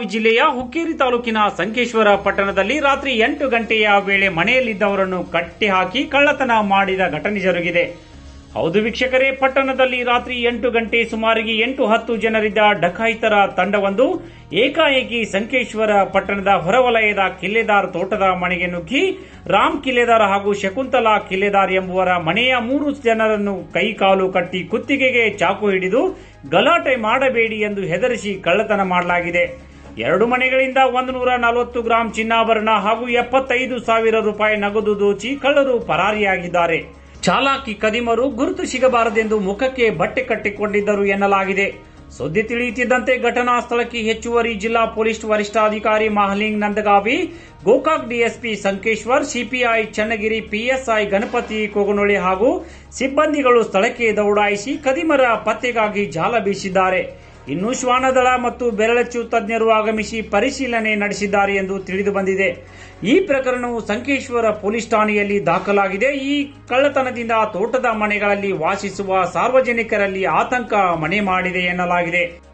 ಜಿಲ್ಲೆಯ ಹುಕ್ಕೇರಿ ತಾಲೂಕಿನ ಸಂಕೇಶ್ವರ ಪಟ್ಟಣದಲ್ಲಿ ರಾತ್ರಿ ಎಂಟು ಗಂಟೆಯ ವೇಳೆ ಮನೆಯಲ್ಲಿದ್ದವರನ್ನು ಕಟ್ಟಿಹಾಕಿ ಕಳ್ಳತನ ಮಾಡಿದ ಘಟನೆ ಜರುಗಿದೆ ಹೌದು ವೀಕ್ಷಕರೇ ಪಟ್ಟಣದಲ್ಲಿ ರಾತ್ರಿ ಎಂಟು ಗಂಟೆ ಸುಮಾರಿಗೆ ಎಂಟು ಹತ್ತು ಜನರಿದ್ದ ಡಕಾಯಿತರ ತಂಡವೊಂದು ಏಕಾಏಕಿ ಸಂಕೇಶ್ವರ ಪಟ್ಟಣದ ಹೊರವಲಯದ ಕಿಲ್ಲೆದಾರ್ ತೋಟದ ಮನೆಗೆ ನುಗ್ಗಿ ರಾಮ್ ಕಿಲ್ಲೆದಾರ್ ಹಾಗೂ ಶಕುಂತಲಾ ಕಿಲ್ಲೆದಾರ್ ಎಂಬುವರ ಮನೆಯ ಮೂರು ಜನರನ್ನು ಕೈಕಾಲು ಕಟ್ಟಿ ಕುತ್ತಿಗೆಗೆ ಚಾಕು ಹಿಡಿದು ಗಲಾಟೆ ಮಾಡಬೇಡಿ ಎಂದು ಹೆದರಿಸಿ ಕಳ್ಳತನ ಮಾಡಲಾಗಿದೆ ಎರಡು ಮನೆಗಳಿಂದ ಒಂದು ನೂರ ನಲವತ್ತು ಗ್ರಾಂ ಚಿನ್ನಾಭರಣ ಹಾಗೂ ಎಪ್ಪತ್ತೈದು ಸಾವಿರ ರೂಪಾಯಿ ನಗದು ದೋಚಿ ಕಳ್ಳರು ಪರಾರಿಯಾಗಿದ್ದಾರೆ ಚಾಲಾಕಿ ಕದಿಮರು ಗುರುತು ಸಿಗಬಾರದೆಂದು ಮುಖಕ್ಕೆ ಬಟ್ಟೆ ಕಟ್ಟಿಕೊಂಡಿದ್ದರು ಎನ್ನಲಾಗಿದೆ ಸುದ್ದಿ ತಿಳಿಯುತ್ತಿದ್ದಂತೆ ಘಟನಾ ಸ್ಥಳಕ್ಕೆ ಹೆಚ್ಚುವರಿ ಜಿಲ್ಲಾ ಪೊಲೀಸ್ ವರಿಷ್ಠಾಧಿಕಾರಿ Mahaling Nandagavi Gokak DSP Sankeshwar CPI Channagiri PSI Ganapati Koganoli ಹಾಗೂ ಸಿಬ್ಬಂದಿಗಳು ಸ್ಥಳಕ್ಕೆ ದೌಡಾಯಿಸಿ ಕದಿಮರ ಪತ್ತೆಗಾಗಿ ಜಾಲ ಬೀಸಿದ್ದಾರೆ ಇನ್ನು ಶ್ವಾನದಳ ಮತ್ತು ಬೆರಳಚ್ಚು ತಜ್ಞರು ಆಗಮಿಸಿ ಪರಿಶೀಲನೆ ನಡೆಸಿದ್ದಾರೆ ಎಂದು ತಿಳಿದು ಬಂದಿದೆ ಈ ಪ್ರಕರಣವು ಸಂಕೇಶ್ವರ ಪೊಲೀಸ್ ಠಾಣೆಯಲ್ಲಿ ದಾಖಲಾಗಿದೆ ಈ ಕಳ್ಳತನದಿಂದ ತೋಟದ ಮನೆಗಳಲ್ಲಿ ವಾಸಿಸುವ ಸಾರ್ವಜನಿಕರಲ್ಲಿ ಆತಂಕ ಮನೆ ಮಾಡಿದೆ ಎನ್ನಲಾಗಿದೆ